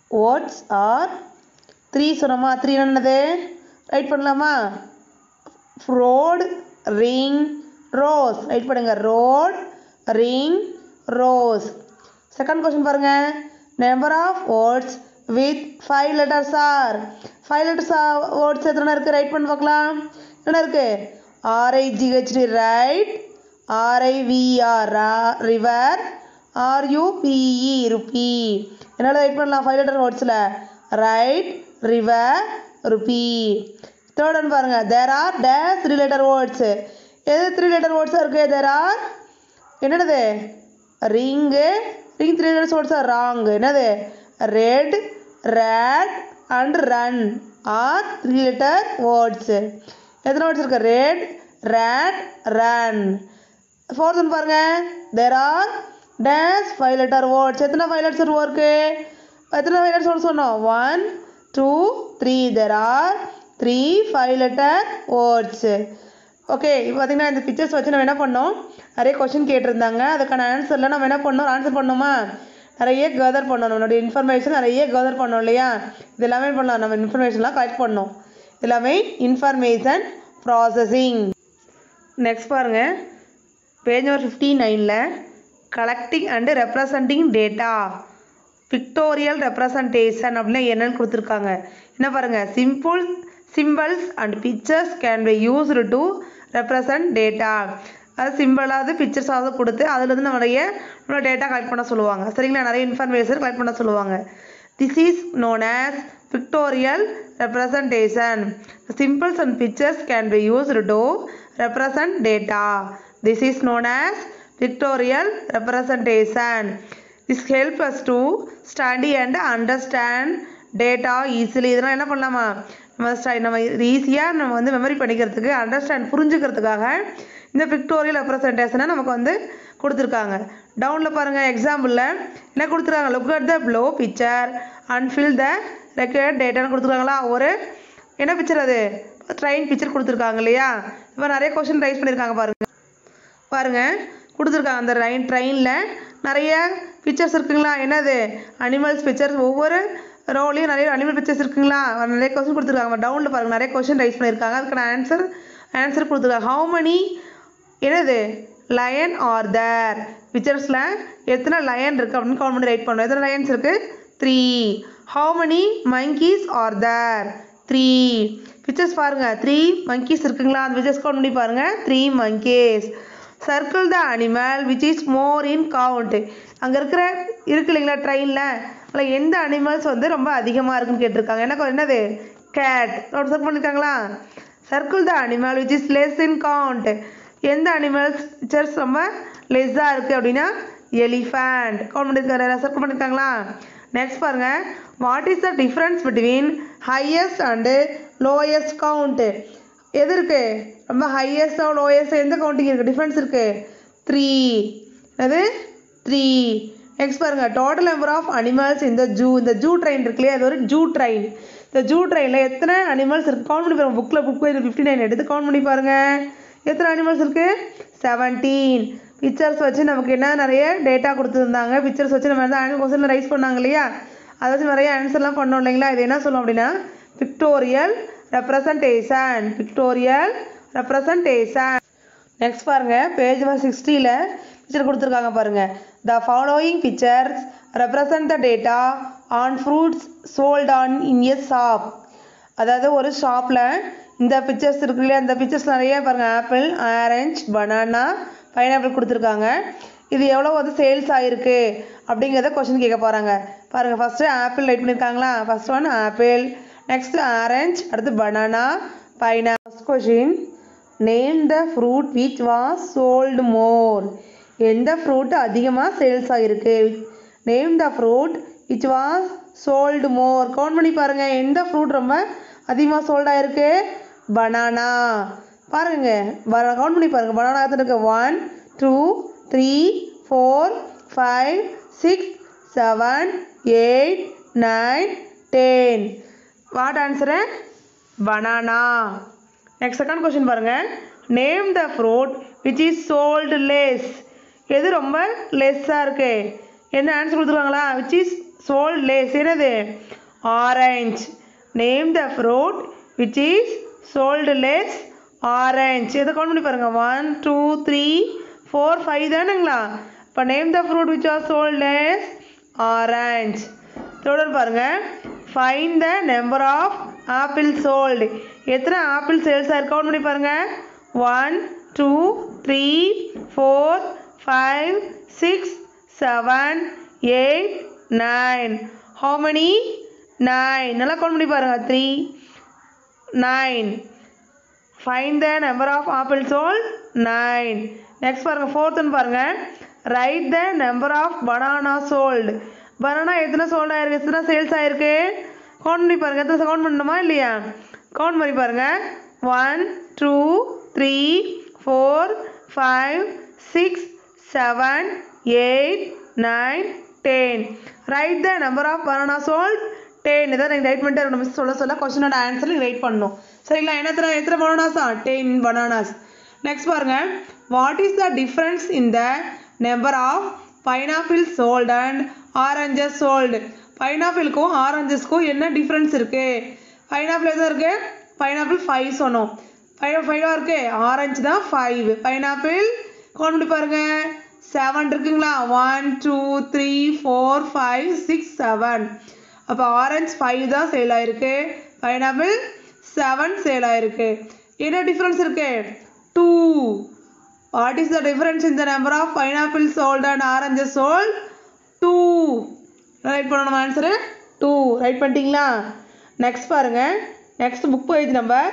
Words are three சொன்னோமா three என்னது write பண்ணலாமா ரோடு ரிங் ரோஸ் ரைட் பண்ணுங்க road ring rose second question பாருங்க number of words with five letters are five letters words எத்தனை இருக்கு write பண்ணி பார்க்கலாம் என்ன இருக்கு R I G H T right R I V R river R U P E ruby என்னால் ரைட் பண்ணலாம் ஃபைவ் லெட்டர் வேர்ட்ஸில் write river ruby third one பாருங்க there are these three letter words எது த்ரீ லெட்டர் வேர்ட்ஸாக இருக்கு தேர் ஆர் என்னது ring ring three letters words are wrong என்னது red rat and run are three letter words எத்தனை words இருக்கு red rat run fourth one பாருங்க there are these five letter words எத்தனை five letters இருக்கு எத்தனை five letters words சொன்னோம் one two three there are three five letter words okay இப்போ பார்த்தீங்கன்னா இந்த பிக்சர்ஸ் வச்சு நம்ம என்ன பண்ணோம் நிறைய கொஷின் கேட்டிருந்தாங்க அதுக்கான ஆன்சர்லாம் நம்ம என்ன பண்ணோம் ஆன்சர் பண்ணோமா நிறைய கேதர் பண்ணோம் நம்மளுடைய இன்ஃபர்மேஷன் நிறைய கேதர் பண்ணோம் இல்லையா இது எல்லாமே பண்ணலாம் நம்ம இன்ஃபர்மேஷன்லாம் கலெக்ட் பண்ணோம் இது எல்லாமே இன்ஃபர்மேஷன் ப்ராசஸிங் நெக்ஸ்ட் பாருங்க பேஜ் நம்பர் ஃபிஃப்டி நைனில் collecting and representing data pictorial representation அப்படின்னா என்னன்னு கொடுத்துருக்காங்க என்ன பாருங்க symbol symbols and pictures can be used to represent data அது சிம்பிளாவது பிக்சர்ஸாவது கொடுத்து அதுலேருந்து நிறைய நம்மளோட டேட்டா கலெக்ட் பண்ண சொல்லுவாங்க சரிங்களா நிறைய இன்ஃபர்மேஷன் கலெக்ட் பண்ண சொல்லுவாங்க this is known as pictorial representation symbols and pictures can be used to represent data this is known as pictorial representation. This helps us to study and understand data easily. இதெல்லாம் என்ன பண்ணலாமா நம்ம sta- நம்ம ஈஸியாக நம்ம வந்து memory பண்ணிக்கிறதுக்கு understand புரிஞ்சுக்கிறதுக்காக இந்த பிக்டோரியல் ரெப்ரசன்டேஷனை நமக்கு வந்து கொடுத்துருக்காங்க டவுனில் பாருங்கள் எக்ஸாம்பிளில் என்ன கொடுத்துருக்காங்க look at the below picture and fill the record டேட்டான்னு கொடுத்துருக்காங்களா ஒரு என்ன பிக்சர் அது ட்ரெயின் பிக்சர் கொடுத்துருக்காங்க இல்லையா இப்போ நிறைய கொஷின் ரைஸ் பண்ணியிருக்காங்க பாருங்க பாருங்க கொடுத்துருக்காங்க அந்த ட்ரெயின் ட்ரெயினில் நிறைய பிக்சர்ஸ் இருக்குங்களா என்னது அனிமல்ஸ் பிக்சர்ஸ் ஒவ்வொரு ரோலையும் நிறைய அனிமல் பிக்சர்ஸ் இருக்குங்களா நிறைய கொஸ்டின் கொடுத்துருக்காங்க டவுனில் பாருங்க நிறைய கொஸ்டின் ரைஸ் பண்ணியிருக்காங்க அதுக்கான ஆன்சர் ஆன்சர் கொடுத்துருக்காங்க ஹவு many என்னது லயன் ஆர் தேர் பிக்சர்ஸில் எத்தனை லயன் இருக்குது அப்படின்னு கவுண்ட் பண்ணி ரைட் பண்ணணும் எத்தனை லயன்ஸ் இருக்குது three how many monkeys are there three pictures பாருங்கள் த்ரீ monkeys இருக்குங்களா அந்த பிக்சர்ஸ் கவுண்ட் பண்ணி பாருங்கள் three monkeys circle the animal which is more in count அங்கே இருக்கிற இருக்கு இல்லைங்களா ட்ரெயினில் அதில் எந்த அனிமல்ஸ் வந்து ரொம்ப அதிகமாக இருக்குன்னு கேட்டிருக்காங்க என்ன என்னது கேட் நோட் சர்க் பண்ணியிருக்காங்களா circle the animal which is less in count எந்த அனிமல்ஸ் பிக்சர்ஸ் ரொம்ப லெஸ்ஸாக இருக்குது அப்படின்னா எலிஃபண்ட் கவுண்ட் பண்ணியிருக்காரு சர்க்கிள் பண்ணியிருக்காங்களா நெக்ஸ்ட் பாருங்க what is the difference between highest and lowest count எது இருக்கு ரொம்ப ஹையஸ்டோ லோயஸ்டோ எந்த கவுண்டிங் இருக்குது டிஃப்ரென்ஸ் இருக்குது த்ரீ அது த்ரீ நெக்ஸ்ட் பாருங்க டோட்டல் நம்பர் ஆஃப் அனிமல்ஸ் இந்த ஜூ இந்த ஜூ ட்ரெயின் இருக்கு இல்லையா அது ஒரு ஜூ ட்ரெயின் இந்த ஜூ ட்ரெயினில் எத்தனை அனிமல்ஸ் இருக்குது கவுண்ட் பண்ணி பாருங்க புக்கில் புக் ஃபிஃப்டி நைன் எடுத்து கவுண்ட் பண்ணி பாருங்க எத்தனை அனிமல்ஸ் இருக்குது செவன்டீன் பிக்சர்ஸ் வச்சு நமக்கு என்ன நிறைய டேட்டா கொடுத்துருந்தாங்க பிக்சர்ஸ் வச்சு நம்ம வந்து ஆன்சர் கொஸ்டின் ரைஸ் பண்ணாங்க இல்லையா அதை வச்சு நிறைய ஆன்சர்லாம் பண்ணோம் இல்லைங்களா இது என்ன சொல்லும் அப்படின்னா pictorial representation pictorial representation next பாருங்க பேஜ் நம்பர் சிக்ஸ்டியில் பிக்சர் கொடுத்துருக்காங்க பாருங்க the following pictures represent the data on fruits sold on in a shop அதாவது ஒரு ஷாப்பில் இந்த பிக்சர்ஸ் இருக்கு இல்லையா இந்த பிக்சர்ஸ் நிறைய பாருங்கள் ஆப்பிள் ஆரஞ்ச் பனானா பைனாப்பிள் கொடுத்துருக்காங்க இது எவ்வளோ வந்து சேல்ஸ் ஆகிருக்கு அப்படிங்கிறத கொஷின் கேட்க போகிறாங்க பாருங்கள் ஃபஸ்ட்டு ஆப்பிள் ரைட் பண்ணியிருக்காங்களா first one apple next orange அடுத்து பனானா பைனா first question name the fruit which was sold more எந்த ஃப்ரூட் அதிகமாக சேல்ஸ் ஆகிருக்கு name the fruit which was sold more count பண்ணி பாருங்கள் எந்த ஃப்ரூட் ரொம்ப அதிகமாக சோல்ட் ஆகிருக்கு பனானா பாருங்க கவுண்ட் பண்ணி பாருங்கள் பனானா எத்தனை இருக்கு one two three four five six seven eight nine ten what answer banana next second question பாருங்க name the fruit which is sold less எது ரொம்ப லெஸ்ஸாக இருக்கு என்ன ஆன்சர் கொடுத்துருவாங்களா விச் இஸ் sold less என்னது orange name the fruit which is sold less orange இதை count பண்ணி பாருங்க one two three four five தானுங்களா இப்போ name the fruit which are sold less orange தொடர்ந்து பாருங்க fine the number of apple sold எத்தனை apple sales ஆயிருக்கு count பண்ணி பாருங்க one two three four five six seven eight nine how many nine நல்லா count பண்ணி பாருங்க three nine find the number of apple sold nine next பாருங்கள் ஃபோர்த்துன்னு பாருங்கள் write the number of banana sold banana எத்தனை sold ஆயிருக்கு எத்தனை sales ஆயிருக்கு கவுண்ட் பண்ணி பாருங்கள் எத்தனை கவுண்ட் பண்ணணுமா இல்லையா கவுண்ட் பண்ணி பாருங்கள் one two three four five six seven eight nine ten write the number of banana sold ten இதை நீங்கள் ரைட் பண்ணிட்டு இருக்கணும் மிஸ் சொல்ல சொல்ல கொஸ்டினோட ஆன்சர் நீங்கள் ரைட் பண்ணணும் சரிங்களா என்ன எத்தனை எத்தனை பனானாஸா டென் பனானாஸ் நெக்ஸ்ட் பாருங்க what is the difference in the number of pineapple sold and oranges sold பைனாப்பிளுக்கும் ஆரஞ்சஸ்க்கும் என்ன டிஃப்ரென்ஸ் இருக்கு பைனாப்பிள் எதுவும் இருக்கு பைனாப்பிள் ஃபைவ் சொன்னோம் ஃபைவ் ஃபைவாக இருக்கு ஆரஞ்சு தான் ஃபைவ் பைனாப்பிள் கவுண்ட் பண்ணி பாருங்க செவன் இருக்குங்களா one two three four five six seven அப்போ ஆரஞ்சு ஃபைவ் தான் சேல் ஆயிருக்கு பைனாப்பிள் செவன் சேல் ஆயிருக்கு என்ன டிஃப்ரென்ஸ் இருக்கு two what is the difference in the number of pineapple sold and oranges sold two write பண்ணணும் answer two write பண்ணிட்டீங்களா next பாருங்க next book page number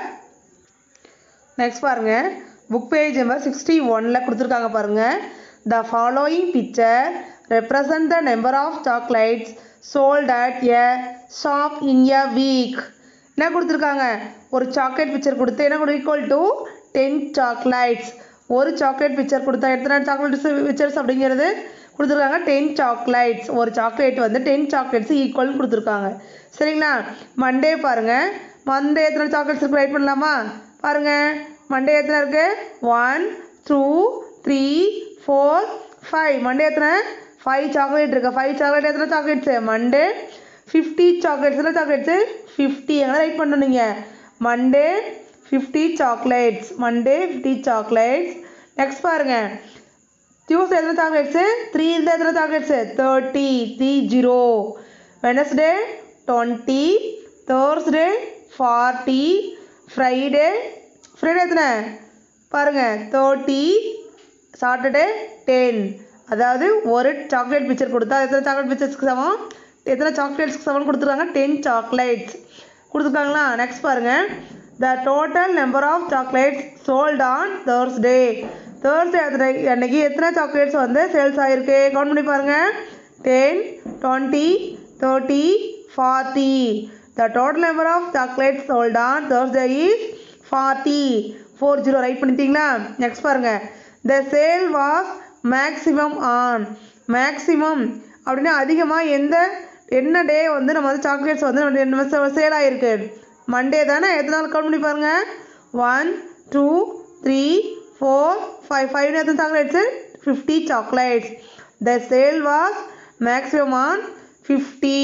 next பாருங்க book page number sixty ஒனில் கொடுத்துருக்காங்க பாருங்க the following picture represent the number of chocolates sold at a shop in a week என்ன கொடுத்துருக்காங்க ஒரு சாக்லேட் பிக்சர் கொடுத்து என்ன கொடு ஈக்குவல் டு டென் சாக்லேட்ஸ் ஒரு சாக்லேட் பிக்சர் கொடுத்தா எத்தனை சாக்லேட்ஸ் பிக்சர்ஸ் அப்படிங்கிறது கொடுத்துருக்காங்க டென் சாக்லேட்ஸ் ஒரு சாக்லேட் வந்து டென் சாக்லேட்ஸ் ஈக்குவல்னு கொடுத்துருக்காங்க சரிங்களா மண்டே பாருங்க மண்டே எத்தனை சாக்லேட்ஸ் இருக்கு ரைட் பண்ணலாமா பாருங்க மண்டே எத்தனை இருக்கு one two three four five Monday எத்தனை ஃபைவ் சாக்லேட் இருக்கு ஃபைவ் சாக்லேட் எத்தனை சாக்லேட்ஸு மண்டே ஃபிஃப்டி சாக்லேட்ஸ் எத்தனை சாக்லேட்ஸு ஃபிஃப்டி எங்கே ரைட் பண்ணணும் நீங்கள் Monday fifty chocolates Monday fifty chocolates next பாருங்க டியூஸ்டே எத்தனை சாக்லேட்ஸு த்ரீ இருந்தால் எத்தனை chocolates thirty three zero Wednesday twenty Thursday forty Friday Friday எத்தனை பாருங்கள் தேர்ட்டி சாட்டர்டே டென் அதாவது ஒரு சாக்லேட் பிக்சர் கொடுத்தா எத்தனை சாக்லேட் பிக்சர்ஸ்க்கு சமம் எத்தனை சாக்லேட்ஸ்க்கு சமம் கொடுத்துருக்காங்க டென் சாக்லேட்ஸ் கொடுத்துருக்காங்களா நெக்ஸ்ட் பாருங்கள் the total number of chocolates sold on Thursday Thursday அன்னைக்கு எத்தனை சாக்லேட்ஸ் வந்து சேல்ஸ் ஆகிருக்கு கவுண்ட் பண்ணி பாருங்கள் ten twenty thirty forty the total number of chocolates sold on Thursday is forty four zero write பண்ணிட்டீங்களா next பாருங்கள் the sale was maximum on maximum அப்படின்னா அதிகமாக எந்த என்ன டே வந்து நம்ம வந்து சாக்லேட்ஸ் வந்து நம்ம சேல் ஆகிருக்கு மண்டே தானே எத்தனை நாள் கவுண்ட் பண்ணி பாருங்க one two three four five five எத்தனை chocolates fifty chocolates the sale was maximum on fifty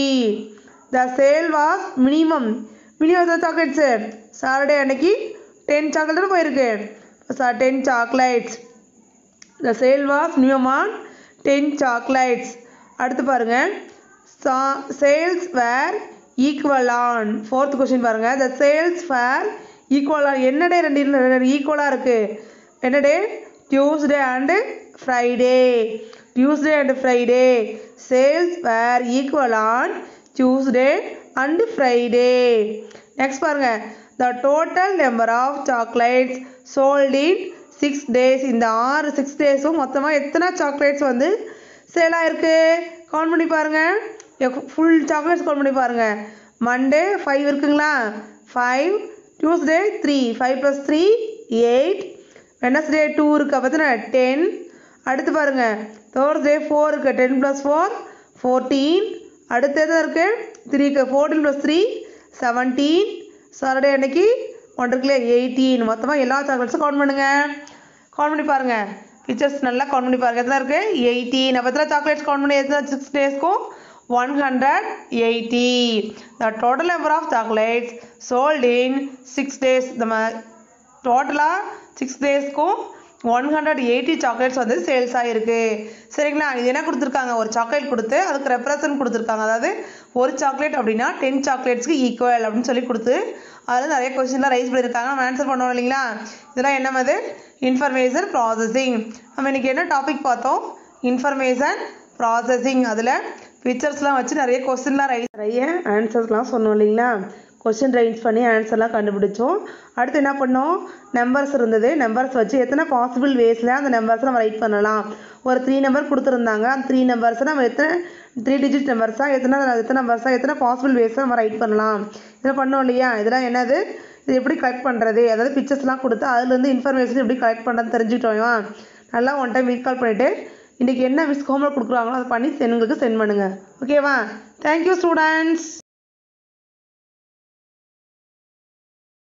the sale was minimum minimum எத்தனை சாக்லேட்ஸு சாட்டர்டே அன்னைக்கு டென் சாக்லேட் போயிருக்கு ten chocolates the sale was minimum on ten chocolates அடுத்து பாருங்கள் sales were equal on fourth question பாருங்கள் the sales were equal on என்ன day ரெண்டு ஈக்குவலாக இருக்குது என்ன day Tuesday and Friday Tuesday and Friday sales were equal on Tuesday and Friday next பாருங்கள் the total number of chocolates sold in six days இந்த ஆறு six டேஸும் மொத்தமாக எத்தனை சாக்லேட்ஸ் வந்து சேல் ஆயிருக்கு கவுண்ட் பண்ணி பாருங்கள் ஃபுல் சாக்லேட்ஸ் கவுண்ட் பண்ணி பாருங்கள் மண்டே ஃபைவ் இருக்குங்களா five Tuesday three five plus three eight Wednesday two இருக்கு பார்த்தீங்கன்னா டென் அடுத்து பாருங்கள் தேர்ஸ்டே ஃபோர் இருக்கு டென் ப்ளஸ் ஃபோர் ஃபோர்டீன் அடுத்து எது இருக்குது த்ரீக்கு fourteen plus three seventeen Saturday அன்னைக்கு ஒன் இருக்குல்ல எயிட்டீன் மொத்தமாக எல்லா சாக்லேட்ஸும் கவுண்ட் பண்ணுங்கள் கவுண்ட் பண்ணி பாருங்கள் பிக்சர்ஸ் நல்லா கவுண்ட் பண்ணி பாருங்கள் எத்தனை இருக்குது எயிட்டீன் அப்போ எத்தனை சாக்லேட்ஸ் கவுண்ட் பண்ணி எத்தனை சிக்ஸ் டேஸ்க்கும் one hundred eighty the total number of chocolates sold in six days நம்ம டோட்டலாக சிக்ஸ் டேஸ்க்கும் ஒன் ஹண்ட்ரட் எயிட்டி சாக்லேட்ஸ் வந்து சேல்ஸ் ஆகிருக்கு சரிங்களா இது என்ன கொடுத்துருக்காங்க ஒரு சாக்லேட் கொடுத்து அதுக்கு ரெப்ரசன்ட் கொடுத்துருக்காங்க அதாவது ஒரு சாக்லேட் அப்படின்னா டென் சாக்லேட்ஸ்க்கு ஈக்குவல் அப்படின்னு சொல்லி கொடுத்து அதில் நிறைய கொஸ்டின்லாம் ரைஸ் பண்ணியிருக்காங்க நம்ம ஆன்சர் பண்ணுவோம் இல்லைங்களா இதெல்லாம் என்ன மாதிரி இன்ஃபர்மேஷன் ப்ராசஸிங் நம்ம இன்றைக்கி என்ன டாபிக் பார்த்தோம் இன்ஃபர்மேஷன் ப்ராசஸிங் அதில் பிக்சர்ஸ்லாம் வச்சு நிறைய கொஸ்டின்லாம் ரைஸ் நிறைய ஆன்சர்ஸ்லாம் சொன்னோம் இல்லைங்களா கொஸ்டின் ரைஸ் பண்ணி ஆன்சர்லாம் கண்டுபிடிச்சோம் அடுத்து என்ன பண்ணோம் நம்பர்ஸ் இருந்தது நம்பர்ஸ் வச்சு எத்தனை பாசிபிள் வேஸில் அந்த நம்பர்ஸ் நம்ம ரைட் பண்ணலாம் ஒரு த்ரீ நம்பர் கொடுத்துருந்தாங்க அந்த த்ரீ நம்பர்ஸை நம்ம எத்தனை த்ரீ டிஜிட் நம்பர்ஸாக எத்தனை எத்தனை நம்பர்ஸாக எத்தனை பாசிபிள் வேஸாக நம்ம ரைட் பண்ணலாம் இதில் பண்ணோம் இல்லையா இதெல்லாம் என்னது இது எப்படி கலெக்ட் பண்ணுறது அதாவது பிக்சர்ஸ்லாம் கொடுத்து அதுலேருந்து இன்ஃபர்மேஷன் எப்படி கலெக்ட் பண்ணுறது தெரிஞ்சுக்கிட்டோமா நல்லா ஒன் டைம் ரீகால் பண்ணிவிட்டு இன்றைக்கி என்ன மிஸ் ஹோம்ஒர்க் கொடுக்குறாங்களோ அதை பண்ணி எங்களுக்கு சென்ட் பண்ணுங்கள் ஓகேவா தேங்க்யூ ஸ்டூடெண்ட்ஸ்